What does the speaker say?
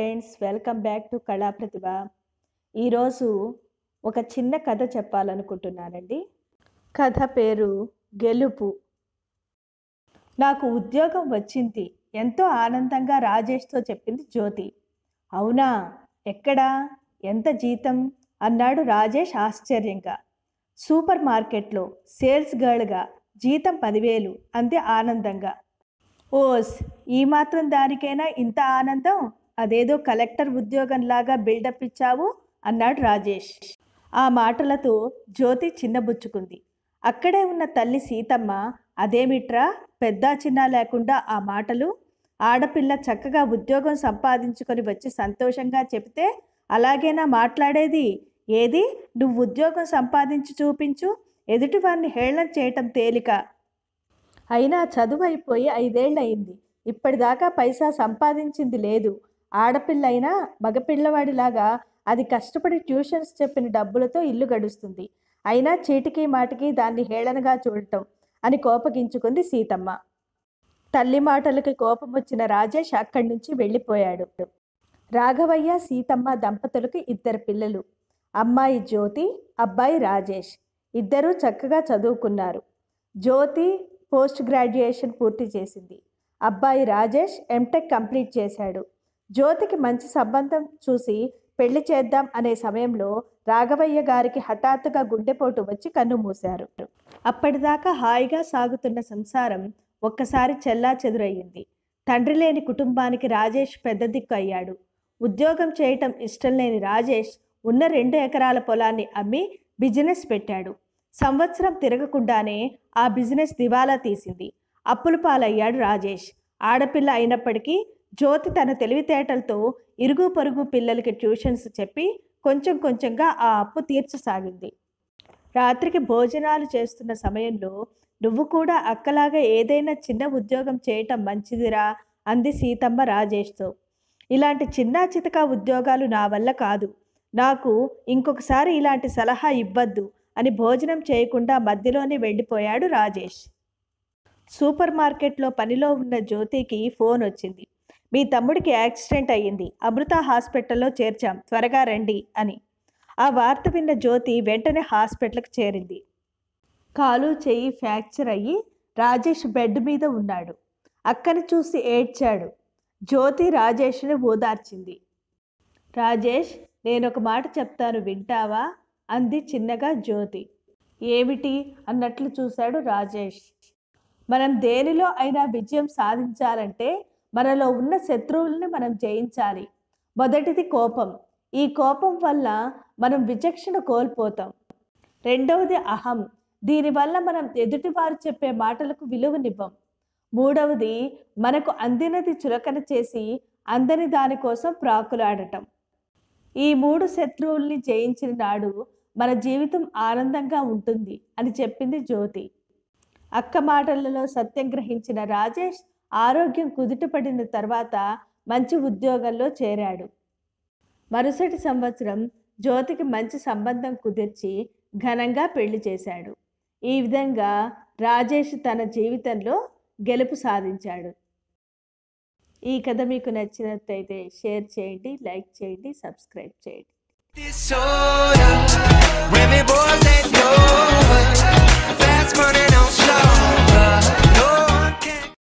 friends welcome back to కళా ప్రతిభ ఈరోజు ఒక చిన్న కథ చెప్పాలనుకుంటున్నానండి కథ పేరు గెలుపు నాకు ఉద్యోగం వచ్చింది ఎంతో ఆనందంగా రాజేష్తో చెప్పింది జ్యోతి అవునా ఎక్కడా ఎంత జీతం అన్నాడు రాజేష్ ఆశ్చర్యంగా సూపర్ మార్కెట్లో సేల్స్ గర్ల్గా జీతం పదివేలు అంతే ఆనందంగా ఓస్ ఈ మాత్రం దానికైనా ఇంత ఆనందం అదేదో కలెక్టర్ ఉద్యోగంలాగా బిల్డప్ ఇచ్చావు అన్నాడు రాజేష్ ఆ మాటలతో జ్యోతి చిన్నబుచ్చుకుంది అక్కడే ఉన్న తల్లి సీతమ్మ అదేమిట్రా పెద్ద చిన్న లేకుండా ఆ మాటలు ఆడపిల్ల చక్కగా ఉద్యోగం సంపాదించుకొని వచ్చి సంతోషంగా చెబితే అలాగేనా మాట్లాడేది ఏది నువ్వు ఉద్యోగం సంపాదించి చూపించు ఎదుటివారిని హేళన చేయటం తేలిక అయినా చదువు అయిపోయి ఐదేళ్ళయింది ఇప్పటిదాకా పైసా సంపాదించింది లేదు ఆడపిల్లైనా మగపిల్లవాడిలాగా అది కష్టపడి ట్యూషన్స్ చెప్పిన డబ్బులతో ఇల్లు గడుస్తుంది అయినా చీటికి మాటికి దాన్ని హేళనగా చూడటం అని కోపగించుకుంది సీతమ్మ తల్లి మాటలకి కోపం వచ్చిన రాజేష్ అక్కడి నుంచి వెళ్ళిపోయాడు రాఘవయ్య సీతమ్మ దంపతులకు ఇద్దరు పిల్లలు అమ్మాయి జ్యోతి అబ్బాయి రాజేష్ ఇద్దరూ చక్కగా చదువుకున్నారు జ్యోతి పోస్ట్ గ్రాడ్యుయేషన్ పూర్తి చేసింది అబ్బాయి రాజేష్ ఎంటెక్ కంప్లీట్ చేశాడు జ్యోతికి మంచి సంబంధం చూసి పెళ్లి చేద్దాం అనే సమయంలో రాఘవయ్య గారికి హఠాత్తుగా గుండెపోటు వచ్చి కన్ను మూశారు అప్పటిదాకా హాయిగా సాగుతున్న సంసారం ఒక్కసారి చెల్లా చెదురయ్యింది తండ్రి లేని కుటుంబానికి రాజేష్ పెద్ద దిక్కు అయ్యాడు ఉద్యోగం చేయటం ఇష్టం లేని రాజేష్ ఉన్న రెండు ఎకరాల పొలాన్ని అమ్మి బిజినెస్ పెట్టాడు సంవత్సరం తిరగకుండానే ఆ బిజినెస్ దివాలా తీసింది అప్పుల పాలయ్యాడు రాజేష్ ఆడపిల్ల అయినప్పటికీ జ్యోతి తన తెలివితేటలతో ఇరుగు పొరుగు పిల్లలకి ట్యూషన్స్ చెప్పి కొంచెం కొంచెంగా ఆ అప్పు తీర్చసాగింది రాత్రికి భోజనాలు చేస్తున్న సమయంలో నువ్వు కూడా అక్కలాగా ఏదైనా చిన్న ఉద్యోగం చేయటం మంచిదిరా అంది సీతమ్మ రాజేష్తో ఇలాంటి చిన్న చితక ఉద్యోగాలు నా వల్ల కాదు నాకు ఇంకొకసారి ఇలాంటి సలహా ఇవ్వద్దు అని భోజనం చేయకుండా మధ్యలోనే వెళ్ళిపోయాడు రాజేష్ సూపర్ మార్కెట్లో పనిలో ఉన్న జ్యోతికి ఫోన్ వచ్చింది మీ తమ్ముడికి యాక్సిడెంట్ అయ్యింది అమృత హాస్పిటల్లో చేర్చాం త్వరగా రండి అని ఆ వార్త విన్న జ్యోతి వెంటనే హాస్పిటల్కి చేరింది కాలు చెయ్యి ఫ్రాక్చర్ అయ్యి రాజేష్ బెడ్ మీద ఉన్నాడు అక్కని చూసి ఏడ్చాడు జ్యోతి రాజేష్ని ఓదార్చింది రాజేష్ నేను ఒక మాట చెప్తాను వింటావా అంది చిన్నగా జ్యోతి ఏమిటి అన్నట్లు చూశాడు రాజేష్ మనం దేనిలో అయినా విజయం సాధించాలంటే మనలో ఉన్న శత్రువుల్ని మనం జయించాలి మొదటిది కోపం ఈ కోపం వల్ల మనం విచక్షణ కోల్పోతాం రెండవది అహం దీనివల్ల మనం ఎదుటివారు చెప్పే మాటలకు విలువనివ్వం మూడవది మనకు అందినది చులకన చేసి అందని దానికోసం ప్రాకులాడటం ఈ మూడు శత్రువుల్ని జయించిన నాడు మన జీవితం ఆనందంగా ఉంటుంది అని చెప్పింది జ్యోతి అక్క మాటలలో సత్యం గ్రహించిన రాజేష్ ఆరోగ్యం కుదుటపడిన తర్వాత మంచి ఉద్యోగంలో చేరాడు మరుసటి సంవత్సరం జ్యోతికి మంచి సంబంధం కుదిర్చి ఘనంగా పెళ్లి చేశాడు ఈ విధంగా రాజేష్ తన జీవితంలో గెలుపు సాధించాడు ఈ కథ మీకు నచ్చినట్లయితే షేర్ చేయండి లైక్ చేయండి సబ్స్క్రైబ్ చేయండి This soda